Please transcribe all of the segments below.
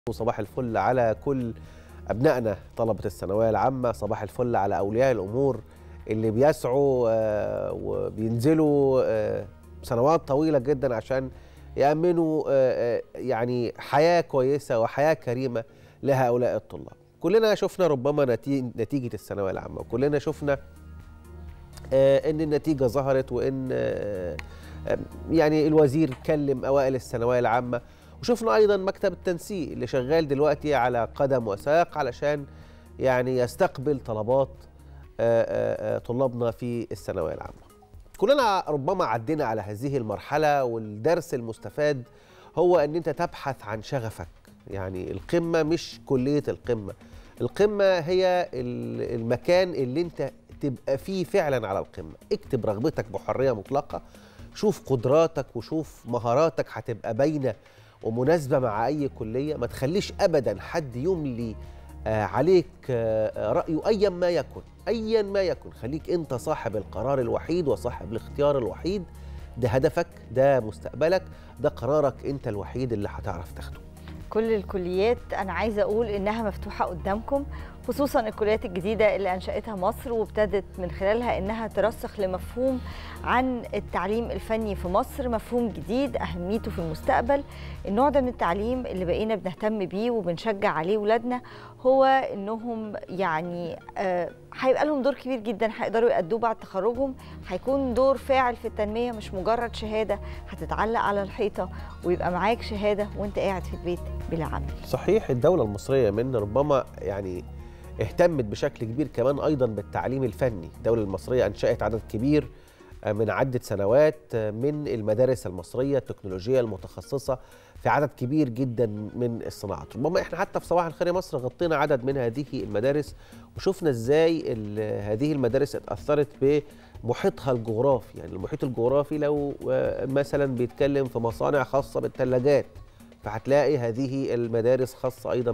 وصباح الفل على كل أبنائنا طلبة الثانوية العامة صباح الفل على أولياء الأمور اللي بيسعوا آه، وبينزلوا آه، سنوات طويلة جدا عشان يأمنوا آه، آه، يعني حياة كويسة وحياة كريمة لهؤلاء الطلاب كلنا شفنا ربما نتي- نتيجة الثانوية العامة وكلنا شفنا آه، ان النتيجه ظهرت وان آه، آه، يعني الوزير كلم اوائل الثانويه العامه وشفنا ايضا مكتب التنسيق اللي شغال دلوقتي على قدم وساق علشان يعني يستقبل طلبات آه، آه، آه، طلابنا في الثانويه العامه. كلنا ربما عدينا على هذه المرحله والدرس المستفاد هو ان انت تبحث عن شغفك يعني القمه مش كليه القمه القمه هي ال- المكان اللي انت تبقى فيه فعلا على القمه اكتب رغبتك بحريه مطلقه شوف قدراتك وشوف مهاراتك هتبقى باينه ومناسبه مع اي كليه ما تخليش ابدا حد يملي آه، عليك آه، رايه ايا ما يكن ايا ما يكن خليك انت صاحب القرار الوحيد وصاحب الاختيار الوحيد ده هدفك ده مستقبلك ده قرارك انت الوحيد اللي هتعرف تاخده كل الكليات انا عايزه اقول انها مفتوحه قدامكم خصوصا الكليات الجديده اللي انشاتها مصر وابتدت من خلالها انها ترسخ لمفهوم عن التعليم الفني في مصر مفهوم جديد اهميته في المستقبل النوع ده من التعليم اللي بقينا بنهتم بيه وبنشجع عليه ولادنا هو انهم يعني آه، هيبقى لهم دور كبير جدا هيقدروا يأدوه بعد تخرجهم هيكون دور فاعل في التنميه مش مجرد شهاده هتتعلق على الحيطه ويبقى معاك شهاده وانت قاعد في البيت بلا عمل صحيح الدولة المصرية من ربما يعني اهتمت بشكل كبير كمان أيضا بالتعليم الفني الدولة المصرية أنشأت عدد كبير آه، من عدة سنوات آه، من المدارس المصرية التكنولوجية المتخصصة في عدد كبير جدا من الصناعات ربما احنا حتى في صباح الخير يا مصر غطينا عدد من هذه المدارس وشفنا ازاي ال- هذه المدارس اتأثرت بمحيطها الجغرافي يعني المحيط الجغرافي لو آه، مثلا بيتكلم في مصانع خاصة بالثلاجات فهتلاقي هذه المدارس خاصة أيضا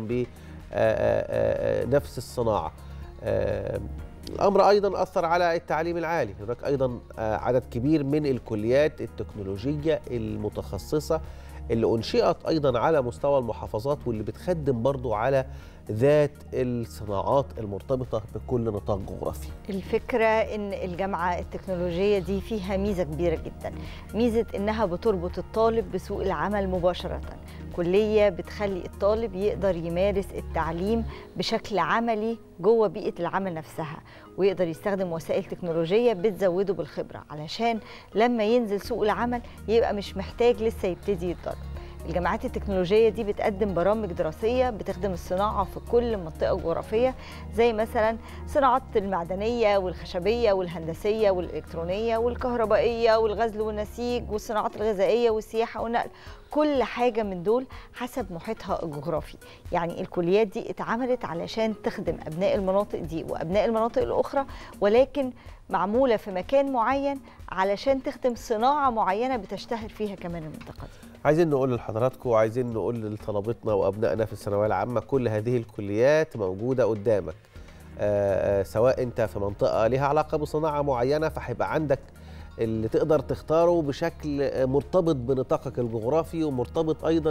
بنفس الصناعة آه، الأمر أيضا أثر على التعليم العالي هناك أيضا آه، عدد كبير من الكليات التكنولوجية المتخصصة اللي أنشئت أيضا على مستوى المحافظات واللي بتخدم برضو على ذات الصناعات المرتبطة بكل نطاق جغرافي الفكرة إن الجامعة التكنولوجية دي فيها ميزة كبيرة جدا ميزة إنها بتربط الطالب بسوق العمل مباشرة كلية بتخلي الطالب يقدر يمارس التعليم بشكل عملي جوه بيئة العمل نفسها ويقدر يستخدم وسائل تكنولوجية بتزوده بالخبرة علشان لما ينزل سوق العمل يبقى مش محتاج لسه يبتدي يتدرب الجامعات التكنولوجية دي بتقدم برامج دراسية بتخدم الصناعة في كل منطقة جغرافية زي مثلا صناعات المعدنية والخشبية والهندسية والإلكترونية والكهربائية والغزل والنسيج والصناعات الغذائية والسياحة والنقل كل حاجة من دول حسب محيطها الجغرافي يعني الكليات دي اتعملت علشان تخدم أبناء المناطق دي وأبناء المناطق الأخرى ولكن معمولة في مكان معين علشان تخدم صناعة معينة بتشتهر فيها كمان المنطقة دي عايزين نقول لحضراتكم وعايزين نقول لطلبتنا وابنائنا في الثانويه العامه كل هذه الكليات موجوده قدامك آه، آه، سواء انت في منطقه ليها علاقه بصناعه معينه فهيبقى عندك اللي تقدر تختاره بشكل آه، مرتبط بنطاقك الجغرافي ومرتبط ايضا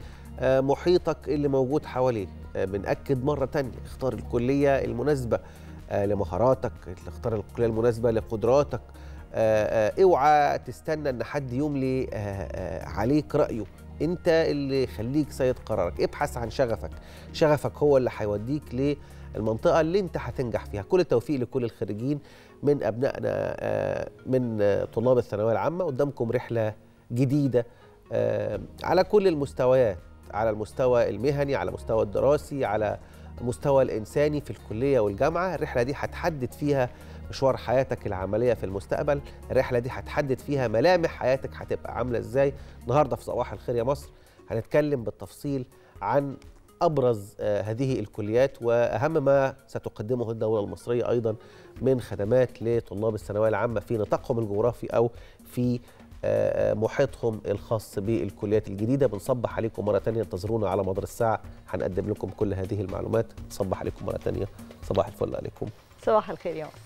بمحيطك اللي موجود حواليه آه، بنأكد مره تانية اختار الكليه المناسبه آه، لمهاراتك اختار الكليه المناسبه لقدراتك آه، آه، اوعى تستنى ان حد يملي آه، آه، عليك رايه انت اللي خليك سيد قرارك ابحث عن شغفك شغفك هو اللي هيوديك للمنطقه اللي انت هتنجح فيها كل التوفيق لكل الخريجين من ابنائنا آه، من آه، طلاب الثانويه العامه قدامكم رحله جديده آه، على كل المستويات على المستوى المهني على المستوى الدراسي على المستوى الانساني في الكليه والجامعه الرحله دي هتحدد فيها مشوار حياتك العمليه في المستقبل الرحله دي هتحدد فيها ملامح حياتك هتبقى عامله ازاي النهارده في صباح الخير يا مصر هنتكلم بالتفصيل عن ابرز آه، هذه الكليات واهم ما ستقدمه الدوله المصريه ايضا من خدمات لطلاب الثانويه العامه في نطاقهم الجغرافي او في آه، آه، محيطهم الخاص بالكليات الجديده بنصبح عليكم مره ثانيه انتظرونا على مدار الساعه هنقدم لكم كل هذه المعلومات نصبح عليكم مره ثانيه صباح الفل عليكم صباح الخير يا مصر